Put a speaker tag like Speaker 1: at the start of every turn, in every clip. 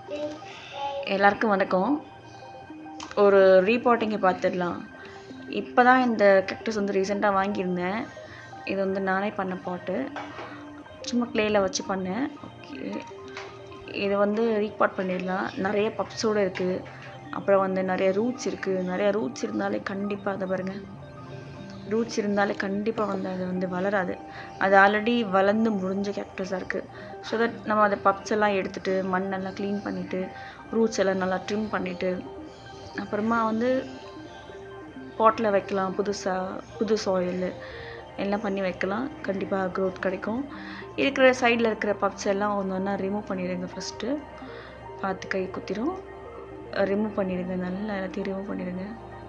Speaker 1: எல்லாருக்கும் வணக்கம் ஒரு ரீபாட்டிங்கை பார்த்துடலாம் இப்போ தான் இந்த கேக்டஸ் வந்து ரீசெண்டாக வாங்கியிருந்தேன் இது வந்து நானே பண்ண பாட்டு சும்மா க்ளேயில் வச்சு பண்ணேன் ஓகே இது வந்து ரீபாட் பண்ணிடலாம் நிறைய பப்ஸோடு இருக்குது அப்புறம் வந்து நிறைய ரூட்ஸ் இருக்குது நிறைய ரூட்ஸ் இருந்தாலே கண்டிப்பாக அதை பாருங்கள் ரூட்ஸ் இருந்தாலே கண்டிப்பாக வந்து அது வந்து வளராது அது ஆல்ரெடி வளர்ந்து முடிஞ்ச கேக்டஸாக இருக்குது ஸோ தட் நம்ம அதை பப்ஸ் எல்லாம் எடுத்துகிட்டு மண்ணெல்லாம் க்ளீன் பண்ணிவிட்டு ரூட்ஸ் எல்லாம் நல்லா ட்ரிம் பண்ணிவிட்டு அப்புறமா வந்து பாட்டில் வைக்கலாம் புதுசாக புது சாயில் எல்லாம் பண்ணி வைக்கலாம் கண்டிப்பாக க்ரோத் கிடைக்கும் இருக்கிற சைடில் இருக்கிற பப்ஸ் எல்லாம் ஒன்று ஒன்றா ரிமூவ் பண்ணிடுங்க ஃபஸ்ட்டு பார்த்து கை குத்திரும் ரிமூவ் பண்ணிடுங்க நல்லா எல்லாத்தையும் ரிமூவ் பண்ணிடுங்க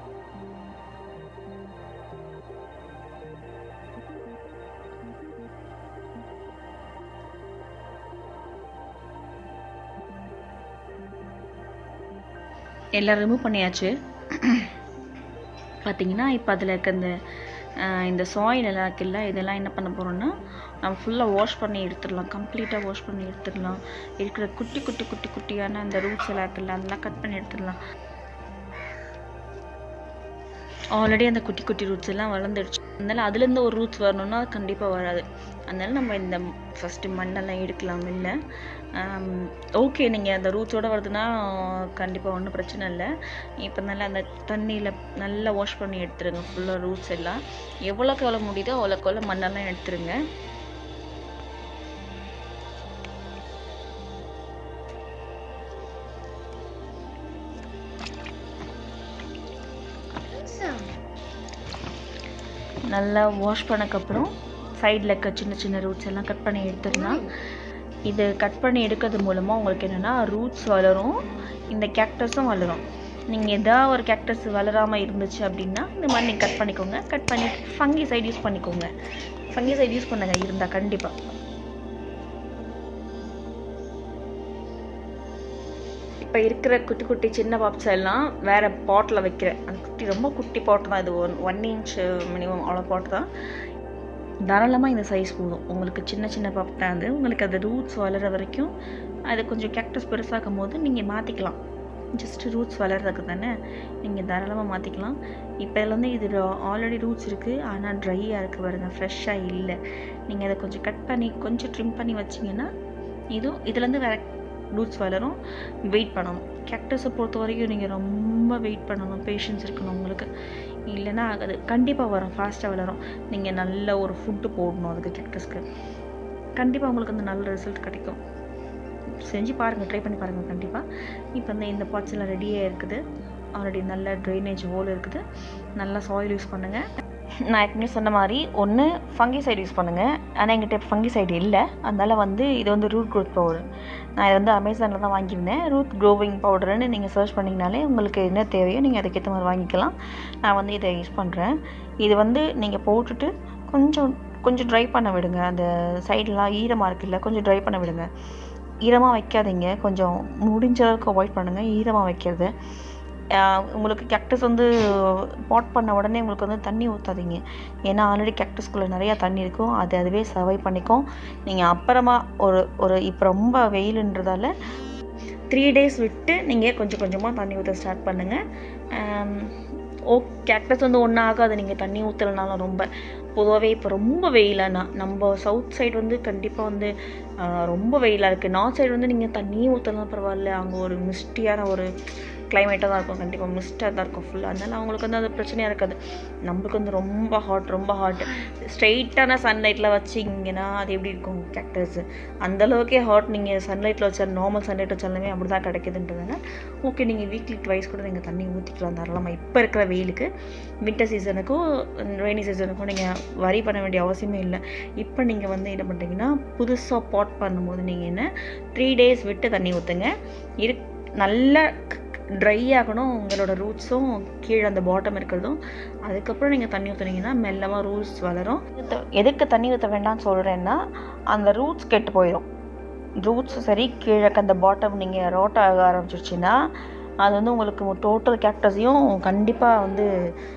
Speaker 1: எல்லாம் ரிமூவ் பண்ணியாச்சு பார்த்தீங்கன்னா இப்போ அதில் இருக்க இந்த இந்த சாயில் எல்லாம் இருக்குல்ல இதெல்லாம் என்ன பண்ண போகிறோம்னா நம்ம ஃபுல்லாக வாஷ் பண்ணி எடுத்துடலாம் கம்ப்ளீட்டாக வாஷ் பண்ணி எடுத்துடலாம் இருக்கிற குட்டி குட்டி குட்டி குட்டியான அந்த ரூட்ஸ் எல்லாம் இருக்குல்ல அதெல்லாம் கட் பண்ணி எடுத்துடலாம் ஆல்ரெடி அந்த குட்டி குட்டி ரூட்ஸ் எல்லாம் வளர்ந்துடுச்சு அதனால அதுலேருந்து ஒரு ரூட்ஸ் வரணும்னா கண்டிப்பாக வராது அதனால நம்ம இந்த ஃபஸ்ட்டு மண்ணெல்லாம் எடுக்கலாம் இல்லை ஓகே நீங்கள் அந்த ரூட்ஸோடு வருதுன்னா கண்டிப்பாக ஒன்றும் பிரச்சனை இல்லை இப்போ நல்லா அந்த தண்ணியில் நல்லா வாஷ் பண்ணி எடுத்துருங்க ஃபுல்லாக ரூட்ஸ் எல்லாம் எவ்வளோக்கு எவ்வளோ முடியுதோ அவ்வளோக்கு எவ்வளோ மண்ணெல்லாம் எடுத்துருங்க நல்லா வாஷ் பண்ணக்கப்புறம் சைடில் இருக்க சின்ன சின்ன ரூட்ஸ் எல்லாம் கட் பண்ணி எடுத்துடலாம் இது கட் பண்ணி எடுக்கிறது மூலமாக உங்களுக்கு என்னென்னா ரூட்ஸ் வளரும் இந்த கேக்டஸும் வளரும் நீங்கள் எதாவது ஒரு கேக்டஸ் வளராமல் இருந்துச்சு அப்படின்னா இந்த மாதிரி நீங்கள் கட் பண்ணிக்கோங்க கட் பண்ணி ஃபங்கி சைடு யூஸ் பண்ணிக்கோங்க ஃபங்கி சைடு யூஸ் பண்ணுங்க இருந்தால் கண்டிப்பாக இப்போ இருக்கிற குட்டி குட்டி சின்ன பாப்ஸ் எல்லாம் வேறு பாட்டில் வைக்கிறேன் அந்த குட்டி ரொம்ப குட்டி பாட்டு தான் இது ஒன் ஒன் இன்ச் மினிமம் அவ்வளோ பாட்டு தான் தாராளமாக இந்த சைஸ் போதும் உங்களுக்கு சின்ன சின்ன பாப் தான் அது உங்களுக்கு அது ரூட்ஸ் வளர வரைக்கும் அது கொஞ்சம் கேக்டஸ் பெருசாகும் போது நீங்கள் மாற்றிக்கலாம் ஜஸ்ட்டு ரூட்ஸ் வளர்றதுக்கு தானே நீங்கள் தாராளமாக மாற்றிக்கலாம் இப்போ இதில் வந்து இது ஆல்ரெடி ரூட்ஸ் இருக்குது ஆனால் ட்ரையாக இருக்குது பாருங்கள் ஃப்ரெஷ்ஷாக இல்லை நீங்கள் அதை கொஞ்சம் கட் பண்ணி கொஞ்சம் ட்ரிம் பண்ணி வச்சிங்கன்னா இதுவும் இதுலேருந்து வேறு ரூட்ஸ் வளரும் வெயிட் பண்ணணும் கேக்டஸை பொறுத்த வரைக்கும் நீங்கள் ரொம்ப வெயிட் பண்ணணும் பேஷன்ஸ் இருக்கணும் உங்களுக்கு இல்லைன்னா அது கண்டிப்பாக வரும் ஃபாஸ்ட்டாக வளரும் நீங்கள் நல்ல ஒரு ஃபுட்டு போடணும் அதுக்கு கேக்டஸ்க்கு கண்டிப்பாக உங்களுக்கு அந்த நல்ல ரிசல்ட் கிடைக்கும் செஞ்சு பாருங்கள் ட்ரை பண்ணி பாருங்கள் கண்டிப்பாக இப்போ வந்து இந்த பாட்ஸ் எல்லாம் ரெடியாக இருக்குது ஆல்ரெடி நல்ல ட்ரைனேஜ் ஹோல் இருக்குது நல்லா சாயில் யூஸ் பண்ணுங்கள் நான் ஏற்கனவே சொன்ன மாதிரி ஒன்று ஃபங்கி சைடு யூஸ் பண்ணுங்கள் ஆனால் எங்கிட்ட ஃபங்கி சைடு இல்லை அதனால் வந்து இது வந்து ரூட் க்ரோத் பவுடர் நான் இதை வந்து அமேசானில் தான் வாங்கியிருந்தேன் ரூட் க்ரோவிங் பவுடர்னு நீங்கள் சர்ச் பண்ணிங்கனாலே உங்களுக்கு என்ன தேவையோ நீங்கள் அதுக்கேற்ற மாதிரி வாங்கிக்கலாம் நான் வந்து இதை யூஸ் பண்ணுறேன் இது வந்து நீங்கள் போட்டுட்டு கொஞ்சம் கொஞ்சம் ட்ரை பண்ண விடுங்க அந்த சைடெலாம் ஈரமாக இருக்குல்ல கொஞ்சம் ட்ரை பண்ண விடுங்க ஈரமாக வைக்காதீங்க கொஞ்சம் முடிஞ்ச அளவுக்கு அவாய்ட் பண்ணுங்கள் ஈரமாக வைக்கிறது உங்களுக்கு கேக்டஸ் வந்து பாட் பண்ண உடனே உங்களுக்கு வந்து தண்ணி ஊற்றாதீங்க ஏன்னா ஆல்ரெடி கேக்டஸ்குள்ளே நிறையா தண்ணி இருக்கும் அது அதுவே சர்வை பண்ணிக்கும் நீங்கள் அப்புறமா ஒரு ஒரு இப்போ ரொம்ப வெயிலுன்றதால த்ரீ டேஸ் விட்டு நீங்கள் கொஞ்சம் கொஞ்சமாக தண்ணி ஊற்ற ஸ்டார்ட் பண்ணுங்கள் ஓ கேக்டஸ் வந்து ஒன்றும் ஆகாது நீங்கள் தண்ணி ஊற்றலனாலும் ரொம்ப பொதுவாகவே இப்போ ரொம்ப வெயிலானா நம்ம சவுத் சைடு வந்து கண்டிப்பாக வந்து ரொம்ப வெயிலாக இருக்குது நார்த் சைடு வந்து நீங்கள் தண்ணியும் ஊற்றலாம் பரவாயில்ல அங்கே ஒரு மிஸ்டியான ஒரு கிளைமேட்டாக தான் இருக்கும் கண்டிப்பாக மிஸ்டாக தான் இருக்கும் ஃபுல்லாக அதனால் அவங்களுக்கு வந்து அது பிரச்சனையாக இருக்காது நம்மளுக்கு வந்து ரொம்ப ஹாட் ரொம்ப ஹாட் ஸ்ட்ரெயிட்டான சன்லைட்டில் வச்சிங்கன்னா அது எப்படி இருக்கும் கேக்டஸ் அந்தளவுக்கே ஹாட் நீங்கள் சன்லைட்டில் வச்சா நார்மல் சன்லைட் வச்சாலுமே அப்படி தான் கிடைக்குதுன்றதுனால ஓகே நீங்கள் வீக்லி ட்வைஸ் கூட நீங்கள் தண்ணி ஊற்றிக்கலாம் தாராளமாக இப்போ இருக்கிற வெயிலுக்கு வின்டர் சீசனுக்கும் ரெய்னி சீசனுக்கும் நீங்கள் வரி பண்ண வேண்டிய அவசியமே இல்லை இப்போ நீங்கள் வந்து என்ன பண்ணுறீங்கன்னா புதுசாக பாட் பண்ணும்போது நீங்கள் என்ன த்ரீ டேஸ் விட்டு தண்ணி ஊற்றுங்க இரு நல்ல ட்ரை ஆகணும் உங்களோட ரூட்ஸும் கீழே அந்த பாட்டம் இருக்கிறதும் அதுக்கப்புறம் நீங்கள் தண்ணி ஊற்றுனீங்கன்னா மெல்லமாக ரூட்ஸ் வளரும் எதுக்கு தண்ணி ஊற்ற வேண்டாம்னு சொல்கிறேன்னா அந்த ரூட்ஸ் கெட்டு போயிடும் ரூட்ஸ் சரி கீழே அந்த பாட்டம் நீங்கள் ரோட் ஆக ஆரம்பிச்சிருச்சுன்னா அது வந்து உங்களுக்கு டோட்டல் கேக்டஸையும் கண்டிப்பாக வந்து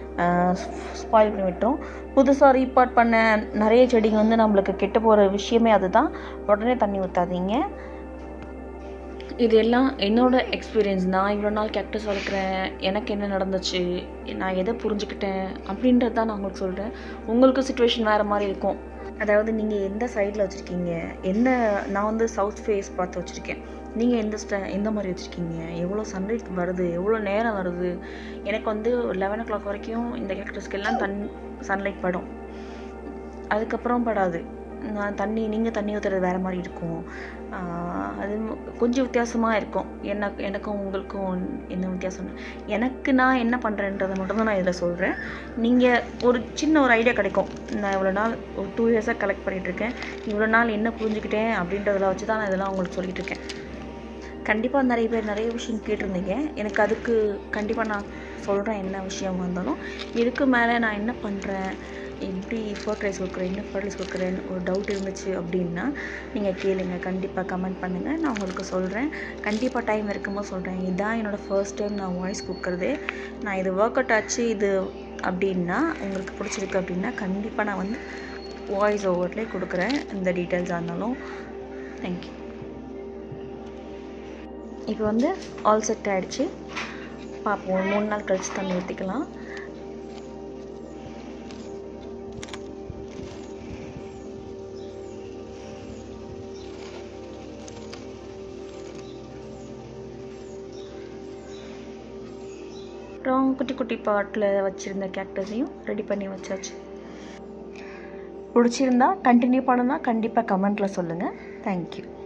Speaker 1: ஸ்பாயில் பண்ணி விட்டுரும் புதுசாக ரீபார்ட் பண்ண நிறைய செடிங்க வந்து நம்மளுக்கு கெட்டு போகிற விஷயமே அதுதான் உடனே தண்ணி ஊற்றாதீங்க இது எல்லாம் என்னோட எக்ஸ்பீரியன்ஸ் நான் இவ்வளோ நாள் கேக்டஸ் வளர்க்குறேன் எனக்கு என்ன நடந்துச்சு நான் எதை புரிஞ்சுக்கிட்டேன் அப்படின்றது தான் நான் உங்களுக்கு சொல்கிறேன் உங்களுக்கு சுச்சுவேஷன் வேறு மாதிரி இருக்கும் அதாவது நீங்கள் எந்த சைடில் வச்சுருக்கீங்க எந்த நான் வந்து சவுத் ஃபேஸ் பார்த்து வச்சுருக்கேன் நீங்கள் எந்த ஸ்ட எந்த மாதிரி வச்சுருக்கீங்க எவ்வளோ சன்லைட் வருது எவ்வளோ நேரம் வருது எனக்கு வந்து லெவன் ஓ கிளாக் வரைக்கும் இந்த கேக்டஸ்க்கு எல்லாம் தன் சன்லைட் படும் அதுக்கப்புறம் படாது நான் தண்ணி நீங்கள் தண்ணி ஊற்றுறது வேறு மாதிரி இருக்கும் ஆஹ் அது ம- கொஞ்சம் வித்தியாசமாக இருக்கும் என்ன எனக்கும் உங்களுக்கும் என்ன வித்தியாசம் எனக்கு நான் என்ன பண்ணுறேன்றதை மட்டும் தான் நான் இதில் சொல்கிறேன் நீங்கள் ஒரு சின்ன ஒரு ஐடியா கிடைக்கும் நான் இவ்வளோ நாள் ஒரு டூ இயர்ஸாக கலெக்ட் பண்ணிகிட்ருக்கேன் இவ்வளோ நாள் என்ன புரிஞ்சுக்கிட்டேன் அப்படின்றதில் வச்சு தான் நான் இதெல்லாம் உங்களுக்கு சொல்லிட்டு இருக்கேன் கண்டிப்பாக நிறைய பேர் நிறைய விஷயம் கேட்டிருந்தீங்க எனக்கு அதுக்கு கண்டிப்பாக நான் சொல்கிறேன் என்ன விஷயம் வந்தாலும் இதுக்கு மேலே நான் என்ன பண்ணுறேன் எப்படி ஃபர்டிலைஸ் கொடுக்குறேன் என்ன ஃபர்டிலைஸ் கொடுக்குறேன்னு ஒரு டவுட் இருந்துச்சு அப்படின்னா நீங்கள் கேளுங்க கண்டிப்பாக கமெண்ட் பண்ணுங்கள் நான் உங்களுக்கு சொல்கிறேன் கண்டிப்பாக டைம் இருக்கும்போது சொல்கிறேன் இதுதான் என்னோடய ஃபர்ஸ்ட் டைம் நான் வாய்ஸ் கொடுக்குறதே நான் இது ஒர்க் அவுட் ஆச்சு இது அப்படின்னா உங்களுக்கு பிடிச்சிருக்கு அப்படின்னா கண்டிப்பாக நான் வந்து வாய்ஸ் ஓவர்லேயே கொடுக்குறேன் இந்த டீட்டெயில்ஸாக இருந்தாலும் தேங்க்யூ இப்போ வந்து ஆல் செட் ஆகிடுச்சு பார்ப்போம் மூணு நாள் கழிச்சு தண்ணி ஊற்றிக்கலாம் அப்புறம் குட்டி குட்டி பாட்டில் வச்சுருந்த கேக்டஸையும் ரெடி பண்ணி வச்சாச்சு பிடிச்சிருந்தா கண்டினியூ பண்ணுன்னா கண்டிப்பாக கமெண்ட்டில் சொல்லுங்கள் தேங்க்யூ